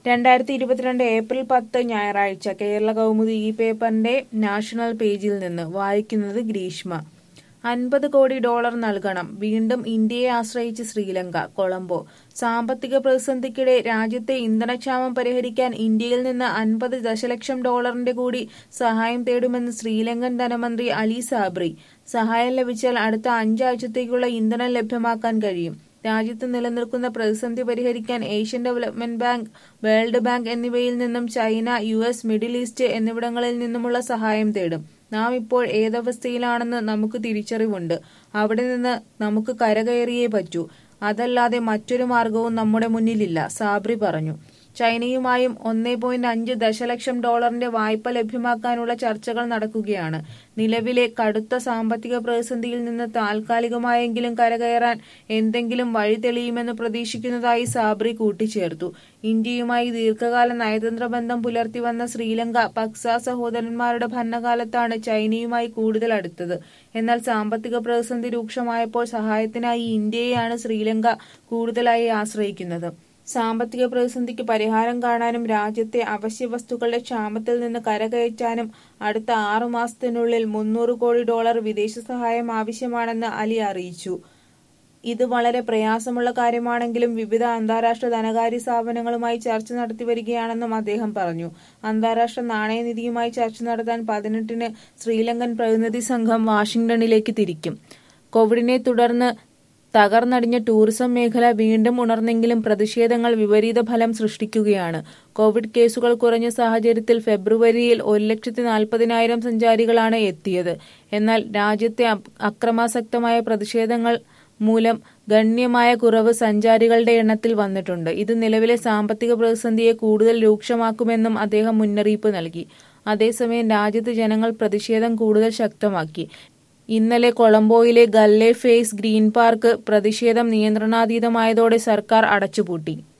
രണ്ടായിരത്തി ഇരുപത്തിരണ്ട് ഏപ്രിൽ പത്ത് ഞായറാഴ്ച കേരള കൗമുദി ഈ പേപ്പറിന്റെ നാഷണൽ പേജിൽ നിന്ന് വായിക്കുന്നത് ഗ്രീഷ്മ അൻപത് കോടി ഡോളർ നൽകണം വീണ്ടും ഇന്ത്യയെ ആശ്രയിച്ച് ശ്രീലങ്ക കൊളംബോ സാമ്പത്തിക പ്രതിസന്ധിക്കിടെ രാജ്യത്തെ ഇന്ധനക്ഷാമം പരിഹരിക്കാൻ ഇന്ത്യയിൽ നിന്ന് അൻപത് ദശലക്ഷം ഡോളറിന്റെ കൂടി സഹായം തേടുമെന്ന് ശ്രീലങ്കൻ ധനമന്ത്രി അലി സാബ്രി സഹായം ലഭിച്ചാൽ അടുത്ത അഞ്ചാഴ്ചത്തേക്കുള്ള ഇന്ധനം ലഭ്യമാക്കാൻ കഴിയും രാജ്യത്ത് നിലനിൽക്കുന്ന പ്രതിസന്ധി പരിഹരിക്കാൻ Asian development bank world bank എന്നിവയിൽ നിന്നും China U S Middle East എന്നിവിടങ്ങളിൽ നിന്നുമുള്ള സഹായം തേടും നാം ഇപ്പോൾ ഏതവസ്ഥയിലാണെന്ന് നമുക്ക് തിരിച്ചറിവുണ്ട് അവിടെ നിന്ന് നമുക്ക് കരകയറിയേ പറ്റൂ അതല്ലാതെ മറ്റൊരു മാർഗവും നമ്മുടെ മുന്നിലില്ല സാബ്രി പറഞ്ഞു ചൈനയുമായും ഒന്നേ പോയിന്റ് അഞ്ച് ദശലക്ഷം ഡോളറിന്റെ വായ്പ ലഭ്യമാക്കാനുള്ള ചർച്ചകൾ നടക്കുകയാണ് നിലവിലെ കടുത്ത സാമ്പത്തിക പ്രതിസന്ധിയിൽ നിന്ന് താൽക്കാലികമായെങ്കിലും കരകയറാൻ എന്തെങ്കിലും വഴി തെളിയുമെന്ന് പ്രതീക്ഷിക്കുന്നതായി സാബ്രി കൂട്ടിച്ചേർത്തു ഇന്ത്യയുമായി ദീർഘകാല നയതന്ത്ര ബന്ധം പുലർത്തി വന്ന ശ്രീലങ്ക പക്സ സഹോദരന്മാരുടെ ഭരണകാലത്താണ് ചൈനയുമായി കൂടുതൽ അടുത്തത് എന്നാൽ സാമ്പത്തിക പ്രതിസന്ധി രൂക്ഷമായപ്പോൾ സഹായത്തിനായി ഇന്ത്യയെയാണ് ശ്രീലങ്ക കൂടുതലായി ആശ്രയിക്കുന്നത് സാമ്പത്തിക പ്രതിസന്ധിക്ക് പരിഹാരം കാണാനും രാജ്യത്തെ അവശ്യ വസ്തുക്കളുടെ ക്ഷാമത്തിൽ നിന്ന് കരകയറ്റാനും അടുത്ത ആറു മാസത്തിനുള്ളിൽ മുന്നൂറ് കോടി ഡോളർ വിദേശ സഹായം ആവശ്യമാണെന്ന് അലി അറിയിച്ചു ഇത് വളരെ പ്രയാസമുള്ള കാര്യമാണെങ്കിലും വിവിധ അന്താരാഷ്ട്ര ധനകാര്യ സ്ഥാപനങ്ങളുമായി ചർച്ച നടത്തി വരികയാണെന്നും അദ്ദേഹം പറഞ്ഞു അന്താരാഷ്ട്ര നാണയനിധിയുമായി ചർച്ച നടത്താൻ പതിനെട്ടിന് ശ്രീലങ്കൻ പ്രതിനിധി സംഘം വാഷിംഗ്ടണിലേക്ക് തിരിക്കും കോവിഡിനെ തുടർന്ന് തകർന്നടിഞ്ഞ ടൂറിസം മേഖല വീണ്ടും ഉണർന്നെങ്കിലും പ്രതിഷേധങ്ങൾ വിപരീത ഫലം സൃഷ്ടിക്കുകയാണ് കോവിഡ് കേസുകൾ കുറഞ്ഞ സാഹചര്യത്തിൽ ഫെബ്രുവരിയിൽ ഒരു ലക്ഷത്തി നാൽപ്പതിനായിരം സഞ്ചാരികളാണ് എത്തിയത് എന്നാൽ രാജ്യത്തെ അക്രമാസക്തമായ പ്രതിഷേധങ്ങൾ മൂലം ഗണ്യമായ കുറവ് സഞ്ചാരികളുടെ എണ്ണത്തിൽ വന്നിട്ടുണ്ട് ഇത് നിലവിലെ സാമ്പത്തിക പ്രതിസന്ധിയെ കൂടുതൽ രൂക്ഷമാക്കുമെന്നും അദ്ദേഹം മുന്നറിയിപ്പ് നൽകി അതേസമയം രാജ്യത്ത് ജനങ്ങൾ പ്രതിഷേധം കൂടുതൽ ശക്തമാക്കി ഇന്നലെ കൊളംബോയിലെ ഗല്ലേ ഫേസ് ഗ്രീൻ പാർക്ക് പ്രതിഷേധം നിയന്ത്രണാതീതമായതോടെ സർക്കാർ അടച്ചുപൂട്ടി